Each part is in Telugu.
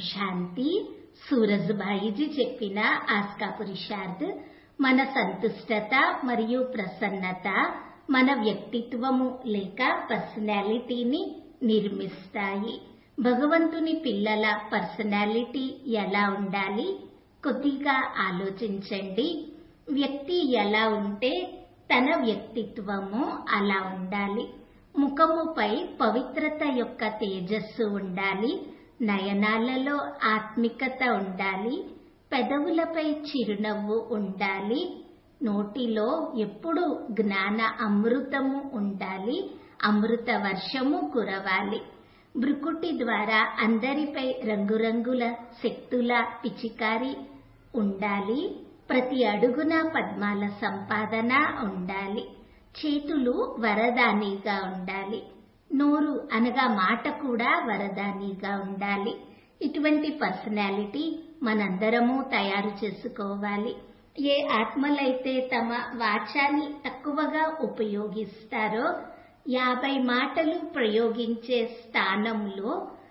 శాంతి సూరజ్బాయిజీ చెప్పిన ఆస్కా పురుషార్థ్ మన సంతుష్టత మరియు ప్రసన్నత మన వ్యక్తిత్వము లేక పర్సనాలిటీని నిర్మిస్తాయి భగవంతుని పిల్లల పర్సనాలిటీ ఎలా ఉండాలి కొద్దిగా ఆలోచించండి వ్యక్తి ఎలా ఉంటే తన వ్యక్తిత్వము అలా ఉండాలి ముఖముపై పవిత్రత యొక్క తేజస్సు ఉండాలి నయనాలలో ఆత్మికత ఉండాలి పెదవులపై చిరునవ్వు ఉండాలి నోటిలో ఎప్పుడు జ్ఞాన అమృతము ఉండాలి అమృత వర్షము కురవాలి బ్రుకుటి ద్వారా అందరిపై రంగురంగుల శక్తుల పిచికారి ఉండాలి ప్రతి అడుగున పద్మాల సంపాదన ఉండాలి చేతులు వరదానిగా ఉండాలి నోరు అనగా మాట కూడా వరదానిగా ఉండాలి ఇటువంటి పర్సనాలిటీ మనందరము తయారు చేసుకోవాలి ఏ ఆత్మలైతే తమ వాచాన్ని తక్కువగా ఉపయోగిస్తారో యాభై మాటలు ప్రయోగించే స్థానంలో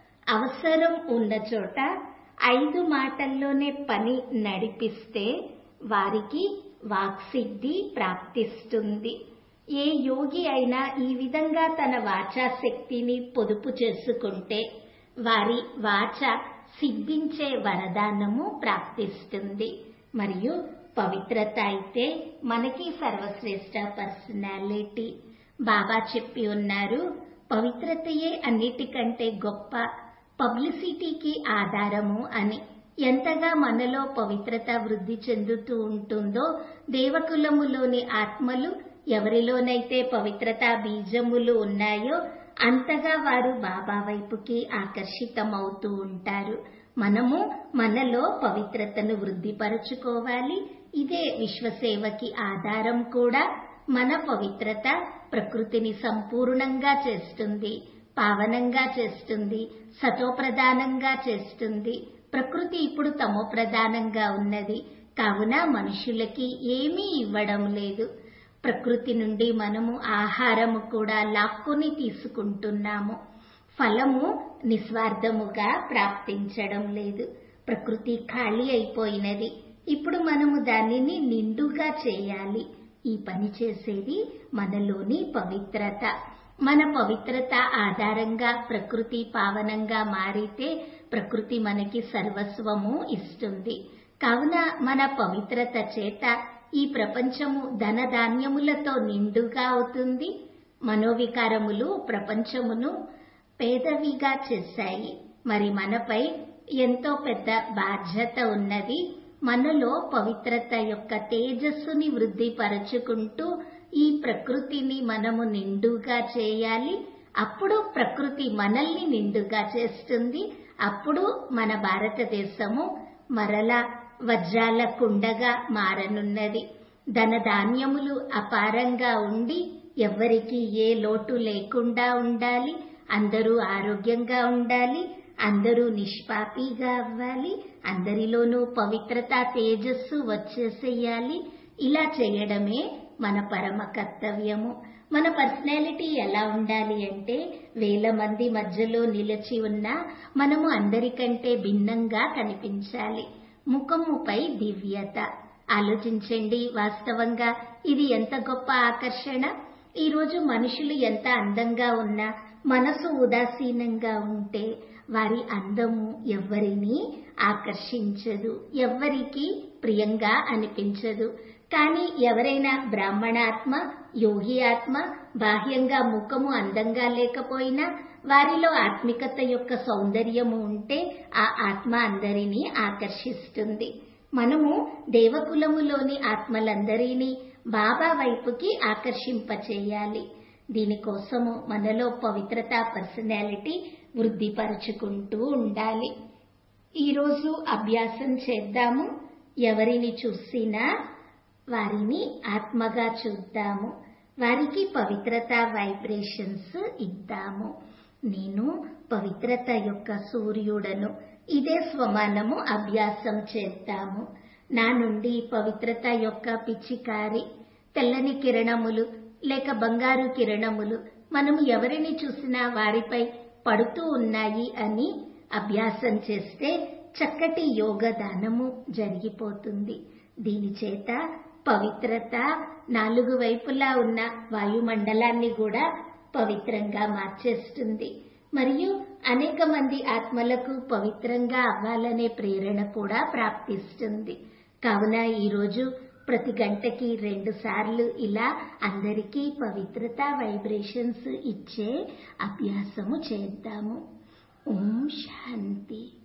అవసరం ఉన్న చోట ఐదు మాటల్లోనే పని నడిపిస్తే వారికి వాక్సిద్ధి ప్రాప్తిస్తుంది ఏ యోగి అయినా ఈ విధంగా తన వాచా శక్తిని పొదుపు చేసుకుంటే వారి వాచ సిద్ధించే వరదానము ప్రాప్తిస్తుంది మరియు పవిత్రత అయితే మనకి సర్వశ్రేష్ట పర్సనాలిటీ బాబా చెప్పి ఉన్నారు పవిత్రతయే అన్నిటికంటే గొప్ప పబ్లిసిటీకి ఆధారము అని ఎంతగా మనలో పవిత్రత వృద్ధి చెందుతూ ఉంటుందో దేవకులములోని ఆత్మలు ఎవరిలోనైతే పవిత్రతా బీజములు ఉన్నాయో అంతగా వారు బాబా వైపుకి ఆకర్షితమవుతూ ఉంటారు మనము మనలో పవిత్రతను వృద్ధిపరచుకోవాలి ఇదే విశ్వసేవకి ఆధారం కూడా మన పవిత్రత ప్రకృతిని సంపూర్ణంగా చేస్తుంది పావనంగా చేస్తుంది సతోప్రధానంగా చేస్తుంది ప్రకృతి ఇప్పుడు తమో ప్రధానంగా ఉన్నది కావున మనుషులకి ఏమీ ఇవ్వడం లేదు ప్రకృతి నుండి మనము ఆహారము కూడా లాక్కొని తీసుకుంటున్నాము ఫలము నిస్వార్థముగా ప్రాప్తించడం లేదు ప్రకృతి ఖాళీ అయిపోయినది ఇప్పుడు మనము దానిని నిండుగా చేయాలి ఈ పని చేసేది మనలోని పవిత్రత మన పవిత్రత ఆధారంగా ప్రకృతి పావనంగా మారితే ప్రకృతి మనకి సర్వస్వము ఇస్తుంది కావున మన పవిత్రత చేత ఈ ప్రపంచము ధనధాన్యములతో నిండుగా అవుతుంది మనోవికారములు ప్రపంచమును పేదవిగా చేశాయి మరి మనపై ఎంతో పెద్ద బాధ్యత ఉన్నది మనలో పవిత్రత యొక్క తేజస్సుని వృద్ధిపరచుకుంటూ ఈ ప్రకృతిని మనము నిండుగా చేయాలి అప్పుడు ప్రకృతి మనల్ని నిండుగా చేస్తుంది అప్పుడు మన భారతదేశము మరలా వజ్రాల కుండగా మారనున్నది ధనధాన్యములు అపారంగా ఉండి ఎవ్వరికి ఏ లోటు లేకుండా ఉండాలి అందరూ ఆరోగ్యంగా ఉండాలి అందరూ నిష్పాపిగా అవ్వాలి అందరిలోనూ పవిత్రత తేజస్సు వచ్చేసేయాలి ఇలా చేయడమే మన పరమ కర్తవ్యము మన పర్సనాలిటీ ఎలా ఉండాలి అంటే వేల మంది మధ్యలో నిలిచి ఉన్న మనము అందరికంటే భిన్నంగా కనిపించాలి ముఖముపై దివ్యత ఆలోచించండి వాస్తవంగా ఇది ఎంత గొప్ప ఆకర్షణ ఈరోజు మనుషులు ఎంత అందంగా ఉన్నా మనసు ఉదాసీనంగా ఉంటే వారి అందము ఎవ్వరిని ఆకర్షించదు ఎవ్వరికి ప్రియంగా అనిపించదు కానీ ఎవరైనా బ్రాహ్మణాత్మ యోగి ఆత్మ బాహ్యంగా ముఖము అందంగా లేకపోయినా వారిలో ఆత్మికత యొక్క సౌందర్యము ఉంటే ఆ ఆత్మ అందరినీ ఆకర్షిస్తుంది మనము దేవకులములోని ఆత్మలందరినీ బాబా వైపుకి ఆకర్షింపచేయాలి దీనికోసము మనలో పవిత్రత పర్సనాలిటీ వృద్ధిపరుచుకుంటూ ఉండాలి ఈరోజు అభ్యాసం చేద్దాము ఎవరిని చూసినా వారిని ఆత్మగా చూద్దాము వారికి పవిత్రత వైబ్రేషన్స్ ఇద్దాము నేను పవిత్రత యొక్క సూర్యుడను ఇదే స్వమానము అభ్యాసం చేద్దాము నా నుండి పవిత్రత యొక్క పిచ్చికారి తెల్లని కిరణములు లేక బంగారు కిరణములు మనము ఎవరిని చూసినా వారిపై పడుతూ ఉన్నాయి అని అభ్యాసం చేస్తే చక్కటి యోగ దానము జరిగిపోతుంది దీని చేత పవిత్రత నాలుగు వైపులా ఉన్న వాయుమండలాన్ని కూడా పవిత్రంగా మార్చేస్తుంది మరియు అనేక మంది ఆత్మలకు పవిత్రంగా అవ్వాలనే ప్రేరణ కూడా ప్రాప్తిస్తుంది కావున ఈరోజు ప్రతి గంటకి రెండు సార్లు ఇలా అందరికీ పవిత్రత వైబ్రేషన్స్ ఇచ్చే అభ్యాసము చేద్దాము ఓం శాంతి